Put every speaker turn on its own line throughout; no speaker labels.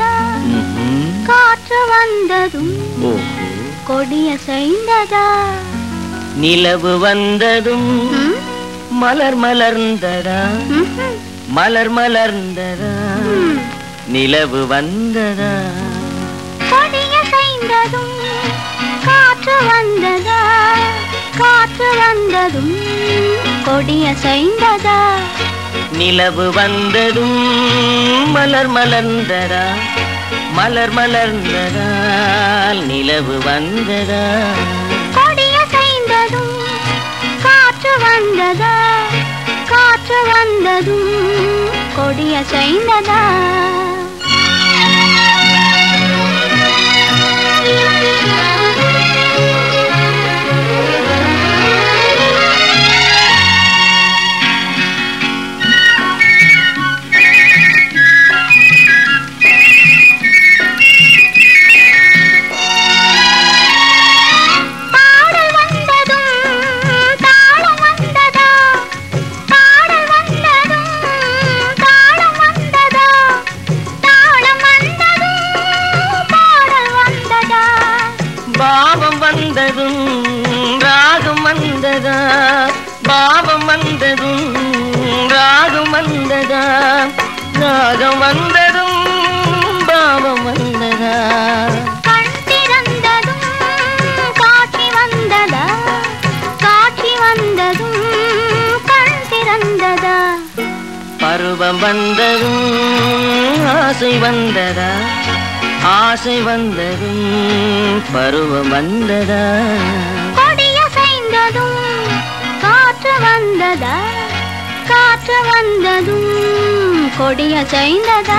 செய்ததா
ம்ஹும்.
காற்று வந்ததும்
ஓஹோ
கொடிய செய்ததா
நிலவு வந்ததும்
ம்?
மலர் மலர்ந்ததா
ம்ஹும்.
மலர் மலர்ந்ததா
ம்.
நிலவு வந்ததா
கொடிய செய்ததும் காற்று வந்ததா காற்று வந்ததும் கொடிய செய்ததா
நிலவு வந்ததும் மலர் மலர்ந்ததா மலர் மலர்ந்ததால் நிலவு வந்ததா
கொடிய செய்ததும் காற்று வந்ததா காற்று வந்ததும் கொடிய செய்ததா பாடல் வந்ததும் தாளம் வந்ததா பாடல் வந்ததும் தாளம் வந்ததா தாளம் வந்ததும் பாடல் வந்ததா
பாவம் வந்ததும் ராகம் வந்ததா பாவம் வந்ததும் ராகம் வந்ததா ராகம் வந்ததும் பாவம் வந்ததா
கண் திறந்ததும் காட்சி வந்ததா காட்சி வந்ததும் கண் திறந்ததா
பருவம் வந்ததும் ஆசை வந்ததா ஆசை வந்ததும் பருவம் வந்ததா
கொடிய செய்ததும் காற்று வந்ததா காற்று வந்ததும் கொடிய செய்ததா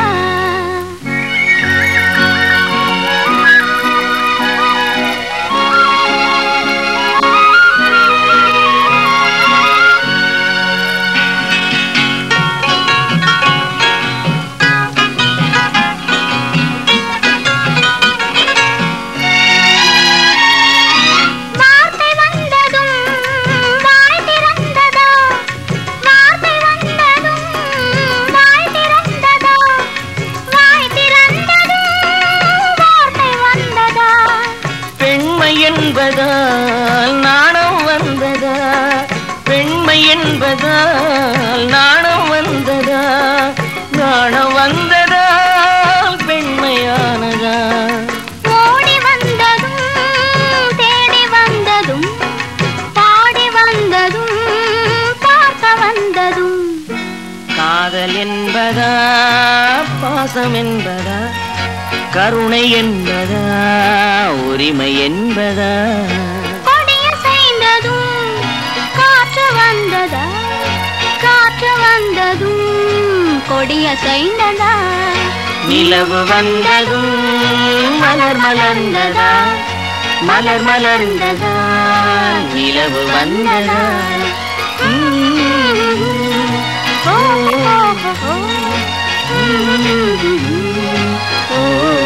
வார்த்தை வந்ததும் வாய் திறந்ததா வார்த்தை வந்ததும் வாய் திறந்ததா வாய் திறந்ததும் வார்த்தை வந்ததா
பெண்மை என்பதால் நாணம் வந்ததா பெண்மை என்பதால் நாணம் வந்ததா நாணம் வந்ததால் பெண்மையானதா
ஓடி வந்ததும் தேடி வந்ததும் பாடி வந்ததும் பார்க்க வந்ததும்
காதல் என்பதா பாசம் என்பதா கருணை என்பதா உரிமை என்பதா
கொடிய செய்ததும் காற்று வந்ததா காற்று வந்ததும் கொடிய செய்ததா
நிலவு வந்ததும் மலர் மலர்ந்ததா மலர் மலர்ந்ததா நிலவு வந்ததா
ஓ, ஓ, ஓ, ஓ.
ஓ